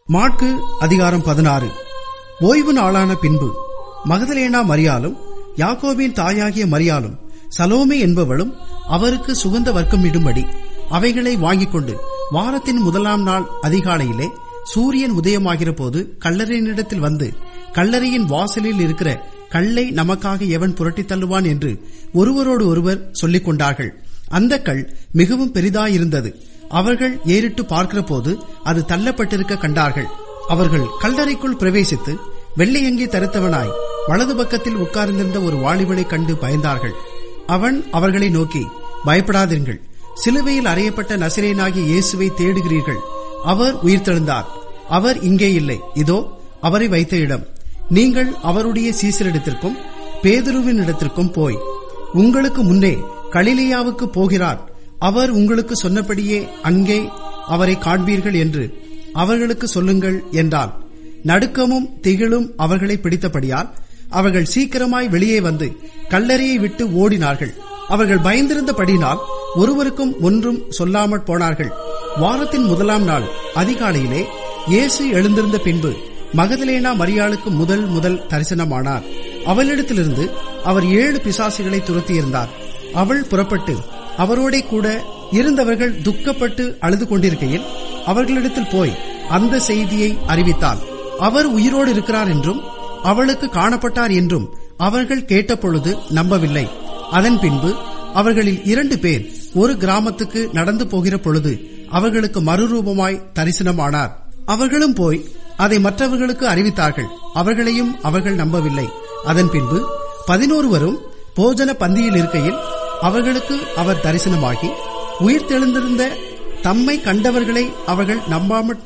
மாற்கு அதிகாரம் பதினாறு ஓய்வு நாளான பின்பு மகதலேனா மரியாலும் யாக்கோபின் தாயாகிய மரியாலும் சலோமே என்பவளும் அவருக்கு சுகந்த வர்க்கமிடும்படி அவைகளை வாங்கிக் கொண்டு வாரத்தின் முதலாம் நாள் அதிகாலையிலே சூரியன் உதயமாகிற போது கல்லறையினிடத்தில் வந்து கல்லறையின் வாசலில் இருக்கிற கல்லை நமக்காக எவன் புரட்டித் தள்ளுவான் என்று ஒருவரோடு ஒருவர் சொல்லிக் கொண்டார்கள் அந்த கல் மிகவும் பெரிதாயிருந்தது அவர்கள் ஏறிட்டு பார்க்கிற போது அது தள்ளப்பட்டிருக்க கண்டார்கள் அவர்கள் கல்லறைக்குள் பிரவேசித்து வெள்ளையங்கி தரித்தவனாய் வலது பக்கத்தில் உட்கார்ந்திருந்த ஒரு வாலிபனை கண்டு பயந்தார்கள் அவன் அவர்களை நோக்கி பயப்படாதீர்கள் சிலுவையில் அறையப்பட்ட நசிரேனாகிய இயேசுவை தேடுகிறீர்கள் அவர் உயிர்த்தெழுந்தார் அவர் இங்கே இல்லை இதோ அவரை வைத்த இடம் நீங்கள் அவருடைய சீசரிடத்திற்கும் பேதுருவின் இடத்திற்கும் போய் உங்களுக்கு முன்னே கலிலியாவுக்கு போகிறார் அவர் உங்களுக்கு சொன்னபடியே அங்கே அவரை காண்பீர்கள் என்று அவர்களுக்கு சொல்லுங்கள் என்றால் நடுக்கமும் திகிலும் அவர்களை பிடித்தபடியால் அவர்கள் சீக்கிரமாய் வெளியே வந்து கல்லறையை விட்டு ஓடினார்கள் அவர்கள் பயந்திருந்தபடினால் ஒருவருக்கும் ஒன்றும் சொல்லாமற் போனார்கள் வாரத்தின் முதலாம் நாள் அதிகாலையிலே இயேசு எழுந்திருந்த பின்பு மகதலேனா மரியாளுக்கு முதல் முதல் தரிசனமானார் அவளிடத்திலிருந்து அவர் ஏழு பிசாசுகளை துரத்தியிருந்தார் அவள் புறப்பட்டு அவரோடே கூட இருந்தவர்கள் துக்கப்பட்டு அழுது கொண்டிருக்கையில் அவர்களிடத்தில் போய் அந்த செய்தியை அறிவித்தாள் அவர் உயிரோடு இருக்கிறார் என்றும் அவளுக்கு காணப்பட்டார் என்றும் அவர்கள் கேட்டபொழுது நம்பவில்லை அதன் பின்பு அவர்களில் இரண்டு பேர் ஒரு கிராமத்துக்கு நடந்து போகிற பொழுது அவர்களுக்கு மறுரூபமாய் தரிசனமானார் அவர்களும் போய் அதை மற்றவர்களுக்கு அறிவித்தார்கள் அவர்களையும் அவர்கள் நம்பவில்லை அதன் பின்பு பதினோருவரும் போஜன பந்தியில் இருக்கையில் அவர்களுக்கு அவர் தரிசனமாகி உயிர் தெழுந்திருந்த தம்மை கண்டவர்களை அவர்கள் நம்பாமற்